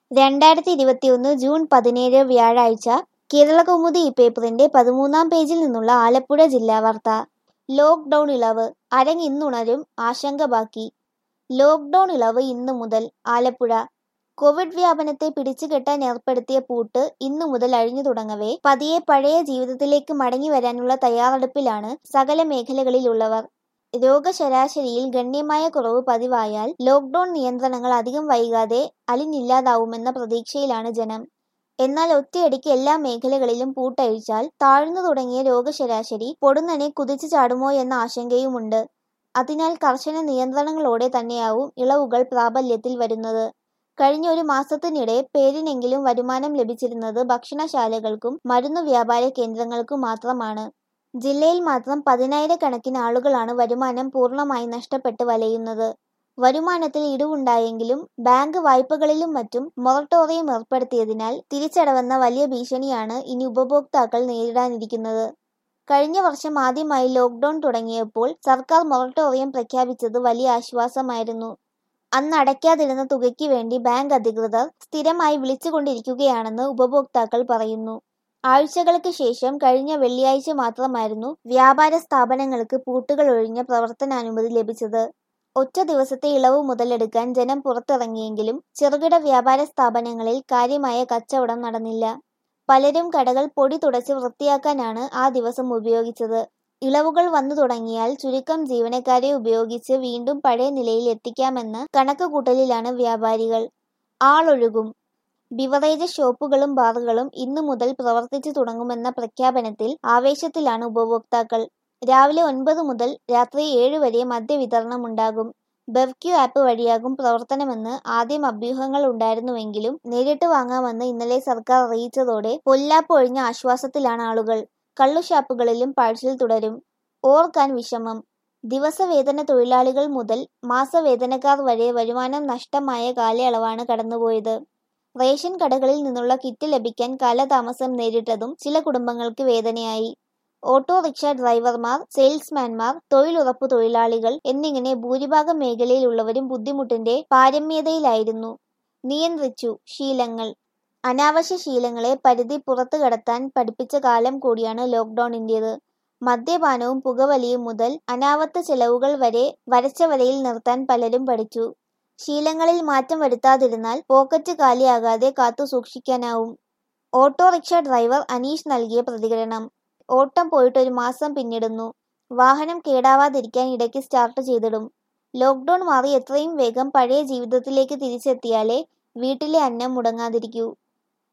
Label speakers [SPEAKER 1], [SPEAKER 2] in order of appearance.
[SPEAKER 1] രണ്ടായിരത്തി ഇരുപത്തിയൊന്ന് ജൂൺ പതിനേഴ് വ്യാഴാഴ്ച കേരളകൗമുദി ഈ പേപ്പറിന്റെ പതിമൂന്നാം പേജിൽ നിന്നുള്ള ആലപ്പുഴ ജില്ലാ വാർത്ത ലോക്ക്ഡൌൺ ഇളവ് അരങ്ങിന്നുണരും ആശങ്ക ബാക്കി ലോക്ക്ഡൌൺ ഇളവ് ഇന്നു മുതൽ ആലപ്പുഴ കോവിഡ് വ്യാപനത്തെ പിടിച്ചുകെട്ടാൻ ഏർപ്പെടുത്തിയ പൂട്ട് ഇന്നു മുതൽ അഴിഞ്ഞു തുടങ്ങവേ പതിയെ പഴയ ജീവിതത്തിലേക്ക് മടങ്ങി വരാനുള്ള തയ്യാറെടുപ്പിലാണ് സകല മേഖലകളിലുള്ളവർ രോഗശരാശരിയിൽ ഗണ്യമായ കുറവ് പതിവായാൽ ലോക്ക്ഡൌൺ നിയന്ത്രണങ്ങൾ അധികം വൈകാതെ അലിഞ്ഞില്ലാതാവുമെന്ന പ്രതീക്ഷയിലാണ് ജനം എന്നാൽ ഒറ്റയടിക്ക് എല്ലാ മേഖലകളിലും പൂട്ടഴിച്ചാൽ താഴ്ന്നു തുടങ്ങിയ രോഗശരാശരി പൊടുന്നനെ കുതിച്ചു ചാടുമോ എന്ന ആശങ്കയുമുണ്ട് അതിനാൽ കർശന നിയന്ത്രണങ്ങളോടെ തന്നെയാവും ഇളവുകൾ പ്രാബല്യത്തിൽ വരുന്നത് കഴിഞ്ഞ ഒരു മാസത്തിനിടെ പേരിനെങ്കിലും വരുമാനം ലഭിച്ചിരുന്നത് ഭക്ഷണശാലകൾക്കും മരുന്നു വ്യാപാര കേന്ദ്രങ്ങൾക്കും മാത്രമാണ് ജില്ലയിൽ മാത്രം പതിനായിരക്കണക്കിന് ആളുകളാണ് വരുമാനം പൂർണ്ണമായി നഷ്ടപ്പെട്ട് വലയുന്നത് വരുമാനത്തിൽ ഇടിവുണ്ടായെങ്കിലും ബാങ്ക് വായ്പകളിലും മറ്റും മൊറട്ടോറിയം ഏർപ്പെടുത്തിയതിനാൽ തിരിച്ചടവെന്ന വലിയ ഭീഷണിയാണ് ഇനി ഉപഭോക്താക്കൾ നേരിടാനിരിക്കുന്നത് കഴിഞ്ഞ വർഷം ആദ്യമായി ലോക്ക്ഡൌൺ തുടങ്ങിയപ്പോൾ സർക്കാർ മൊറട്ടോറിയം പ്രഖ്യാപിച്ചത് വലിയ ആശ്വാസമായിരുന്നു അന്ന് അടയ്ക്കാതിരുന്ന തുകയ്ക്ക് വേണ്ടി ബാങ്ക് അധികൃതർ സ്ഥിരമായി വിളിച്ചുകൊണ്ടിരിക്കുകയാണെന്ന് ഉപഭോക്താക്കൾ പറയുന്നു ആഴ്ചകൾക്ക് ശേഷം കഴിഞ്ഞ വെള്ളിയാഴ്ച മാത്രമായിരുന്നു വ്യാപാര സ്ഥാപനങ്ങൾക്ക് പൂട്ടുകൾ ഒഴിഞ്ഞ പ്രവർത്തനാനുമതി ലഭിച്ചത് ഒറ്റ ദിവസത്തെ ഇളവ് മുതലെടുക്കാൻ ജനം പുറത്തിറങ്ങിയെങ്കിലും ചെറുകിട വ്യാപാര സ്ഥാപനങ്ങളിൽ കാര്യമായ കച്ചവടം നടന്നില്ല പലരും കടകൾ പൊടി തുടച്ച് വൃത്തിയാക്കാനാണ് ആ ദിവസം ഉപയോഗിച്ചത് ഇളവുകൾ വന്നു തുടങ്ങിയാൽ ചുരുക്കം ജീവനക്കാരെ ഉപയോഗിച്ച് വീണ്ടും പഴയ നിലയിൽ എത്തിക്കാമെന്ന കണക്കുകൂട്ടലിലാണ് വ്യാപാരികൾ ആളൊഴുകും ബിവറേജ് ഷോപ്പുകളും ബാറുകളും ഇന്നു മുതൽ പ്രവർത്തിച്ചു തുടങ്ങുമെന്ന പ്രഖ്യാപനത്തിൽ ആവേശത്തിലാണ് ഉപഭോക്താക്കൾ രാവിലെ ഒൻപത് മുതൽ രാത്രി ഏഴ് വരെ മദ്യവിതരണം ഉണ്ടാകും ബെവ്ക്യൂ ആപ്പ് വഴിയാകും പ്രവർത്തനമെന്ന് ആദ്യം അഭ്യൂഹങ്ങൾ ഉണ്ടായിരുന്നുവെങ്കിലും നേരിട്ട് വാങ്ങാമെന്ന് ഇന്നലെ സർക്കാർ അറിയിച്ചതോടെ പൊല്ലാപ്പ് ഒഴിഞ്ഞ ആശ്വാസത്തിലാണ് ആളുകൾ കള്ളുഷാപ്പുകളിലും പാഴ്സൽ തുടരും ഓർക്കാൻ വിഷമം ദിവസവേതന തൊഴിലാളികൾ മുതൽ മാസവേതനക്കാർ വരെ വരുമാനം നഷ്ടമായ കാലയളവാണ് കടന്നുപോയത് റേഷൻ കടകളിൽ നിന്നുള്ള കിറ്റ് ലഭിക്കാൻ കാലതാമസം നേരിട്ടതും ചില കുടുംബങ്ങൾക്ക് വേദനയായി ഓട്ടോറിക്ഷ ഡ്രൈവർമാർ സെയിൽസ്മാൻമാർ തൊഴിലുറപ്പ് തൊഴിലാളികൾ എന്നിങ്ങനെ ഭൂരിഭാഗം മേഖലയിലുള്ളവരും ബുദ്ധിമുട്ടിന്റെ പാരമ്യതയിലായിരുന്നു നിയന്ത്രിച്ചു ശീലങ്ങൾ അനാവശ്യ ശീലങ്ങളെ പരിധി പുറത്തു കടത്താൻ പഠിപ്പിച്ച കാലം കൂടിയാണ് ലോക്ക്ഡൌണിന്റേത് മദ്യപാനവും പുകവലിയും മുതൽ അനാവത്ത ചെലവുകൾ വരെ വരച്ച വരയിൽ നിർത്താൻ പലരും പഠിച്ചു ശീലങ്ങളിൽ മാറ്റം വരുത്താതിരുന്നാൽ പോക്കറ്റ് കാലിയാകാതെ കാത്തു സൂക്ഷിക്കാനാവും ഓട്ടോറിക്ഷ ഡ്രൈവർ അനീഷ് നൽകിയ പ്രതികരണം ഓട്ടം പോയിട്ട് ഒരു മാസം പിന്നിടുന്നു വാഹനം കേടാവാതിരിക്കാൻ ഇടയ്ക്ക് സ്റ്റാർട്ട് ചെയ്തിടും ലോക്ക്ഡൌൺ മാറി എത്രയും വേഗം പഴയ ജീവിതത്തിലേക്ക് തിരിച്ചെത്തിയാലേ വീട്ടിലെ അന്നം മുടങ്ങാതിരിക്കൂ